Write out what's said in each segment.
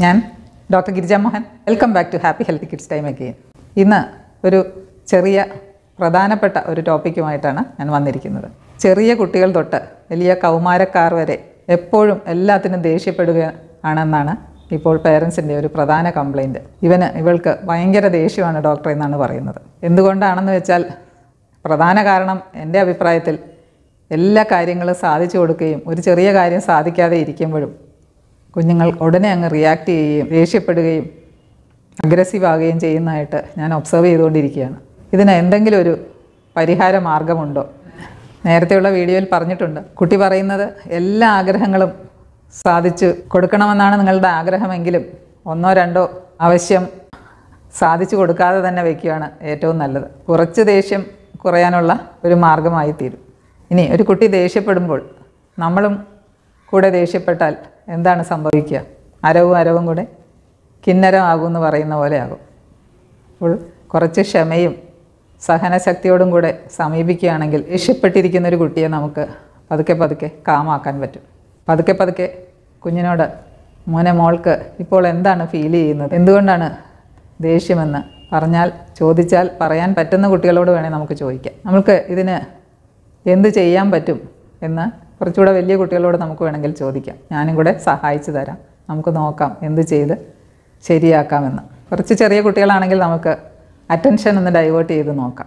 ഞാൻ doctor Girija Mohan welcome back to happy healthy kids time again ഇന്ന് ഒരു ചെറിയ പ്രധാനപ്പെട്ട ഒരു ടോപ്പിക്കുമായിട്ടാണ് ഞാൻ വന്നിരിക്കുന്നത് ചെറിയ കുട്ടികൾ തൊട്ട് വലിയ കൗമാരക്കാർ വരെ എപ്പോഴും എല്ലാത്തിനും ദേഷ്യപ്പെടുക ആണെന്നാണ് ഇപ്പോൾ പേരൻസിൻ്റെ ഒരു പ്രധാന കംപ്ലൈൻറ്റ് ഇവന് ഇവൾക്ക് ഭയങ്കര ദേഷ്യമാണ് ഡോക്ടർ എന്നാണ് പറയുന്നത് എന്തുകൊണ്ടാണെന്ന് വെച്ചാൽ പ്രധാന കാരണം എൻ്റെ അഭിപ്രായത്തിൽ എല്ലാ കാര്യങ്ങളും സാധിച്ചു കൊടുക്കുകയും ഒരു ചെറിയ കാര്യം സാധിക്കാതെ ഇരിക്കുമ്പോഴും കുഞ്ഞുങ്ങൾ ഉടനെ അങ്ങ് റിയാക്ട് ചെയ്യുകയും ദേഷ്യപ്പെടുകയും അഗ്രസീവ് ആകുകയും ചെയ്യുന്നതായിട്ട് ഞാൻ ഒബ്സർവ് ചെയ്തുകൊണ്ടിരിക്കുകയാണ് ഇതിന് എന്തെങ്കിലും ഒരു പരിഹാര മാർഗമുണ്ടോ നേരത്തെയുള്ള വീഡിയോയിൽ പറഞ്ഞിട്ടുണ്ട് കുട്ടി പറയുന്നത് എല്ലാ ആഗ്രഹങ്ങളും സാധിച്ചു കൊടുക്കണമെന്നാണ് നിങ്ങളുടെ ആഗ്രഹമെങ്കിലും ഒന്നോ രണ്ടോ ആവശ്യം സാധിച്ചു കൊടുക്കാതെ തന്നെ വയ്ക്കുകയാണ് ഏറ്റവും നല്ലത് കുറച്ച് ദേഷ്യം കുറയാനുള്ള ഒരു മാർഗമായി തീരും ഇനി ഒരു കുട്ടി ദേഷ്യപ്പെടുമ്പോൾ നമ്മളും കൂടെ ദേഷ്യപ്പെട്ടാൽ എന്താണ് സംഭവിക്കുക അരവും അരവും കൂടെ കിന്നരമാകും എന്ന് പറയുന്ന പോലെ ആകും അപ്പോൾ കുറച്ച് ക്ഷമയും സഹനശക്തിയോടും കൂടെ സമീപിക്കുകയാണെങ്കിൽ ദേഷ്യപ്പെട്ടിരിക്കുന്ന ഒരു കുട്ടിയെ നമുക്ക് പതുക്കെ പതുക്കെ കാമാക്കാൻ പറ്റും പതുക്കെ പതുക്കെ കുഞ്ഞിനോട് മോനെ മോൾക്ക് ഇപ്പോൾ എന്താണ് ഫീൽ ചെയ്യുന്നത് എന്തുകൊണ്ടാണ് ദേഷ്യമെന്ന് പറഞ്ഞാൽ ചോദിച്ചാൽ പറയാൻ പറ്റുന്ന കുട്ടികളോട് വേണേൽ നമുക്ക് ചോദിക്കാം നമുക്ക് ഇതിന് എന്ത് ചെയ്യാൻ പറ്റും എന്ന് കുറച്ചുകൂടെ വലിയ കുട്ടികളോട് നമുക്ക് വേണമെങ്കിൽ ചോദിക്കാം ഞാനും കൂടെ സഹായിച്ചു തരാം നമുക്ക് നോക്കാം എന്ത് ചെയ്ത് ശരിയാക്കാമെന്ന് കുറച്ച് ചെറിയ കുട്ടികളാണെങ്കിൽ നമുക്ക് അറ്റൻഷൻ ഒന്ന് ഡൈവേർട്ട് ചെയ്ത് നോക്കാം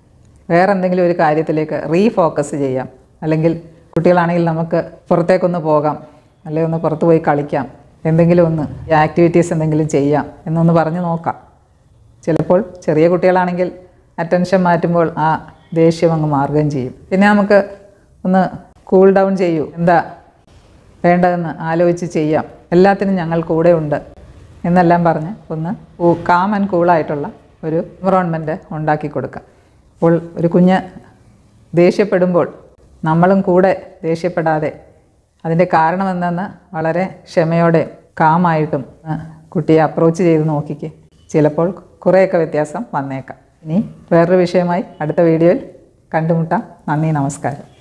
വേറെ എന്തെങ്കിലും ഒരു കാര്യത്തിലേക്ക് റീഫോക്കസ് ചെയ്യാം അല്ലെങ്കിൽ കുട്ടികളാണെങ്കിൽ നമുക്ക് പുറത്തേക്കൊന്ന് പോകാം അല്ലെങ്കിൽ ഒന്ന് പുറത്ത് പോയി കളിക്കാം എന്തെങ്കിലും ഒന്ന് ആക്ടിവിറ്റീസ് എന്തെങ്കിലും ചെയ്യാം എന്നൊന്ന് പറഞ്ഞ് നോക്കാം ചിലപ്പോൾ ചെറിയ കുട്ടികളാണെങ്കിൽ അറ്റൻഷൻ മാറ്റുമ്പോൾ ആ ദേഷ്യം അങ്ങ് മാറുകയും ചെയ്യും പിന്നെ നമുക്ക് ഒന്ന് കൂൾ ഡൗൺ ചെയ്യൂ എന്താ വേണ്ടതെന്ന് ആലോചിച്ച് ചെയ്യാം എല്ലാത്തിനും ഞങ്ങൾ കൂടെ ഉണ്ട് എന്നെല്ലാം പറഞ്ഞ് ഒന്ന് കാം ആൻഡ് കൂളായിട്ടുള്ള ഒരു എൻവറോൺമെൻറ്റ് ഉണ്ടാക്കി കൊടുക്കാം അപ്പോൾ ഒരു കുഞ്ഞ് ദേഷ്യപ്പെടുമ്പോൾ നമ്മളും കൂടെ ദേഷ്യപ്പെടാതെ അതിൻ്റെ കാരണം എന്തെന്ന് വളരെ ക്ഷമയോടെ കാമായിട്ടും ആ, കുട്ടിയെ അപ്രോച്ച് ചെയ്ത് നോക്കിക്ക് ചിലപ്പോൾ കുറേയൊക്കെ വ്യത്യാസം വന്നേക്കാം ഇനി വേറൊരു വിഷയമായി അടുത്ത വീഡിയോയിൽ കണ്ടുമുട്ടാം നന്ദി നമസ്കാരം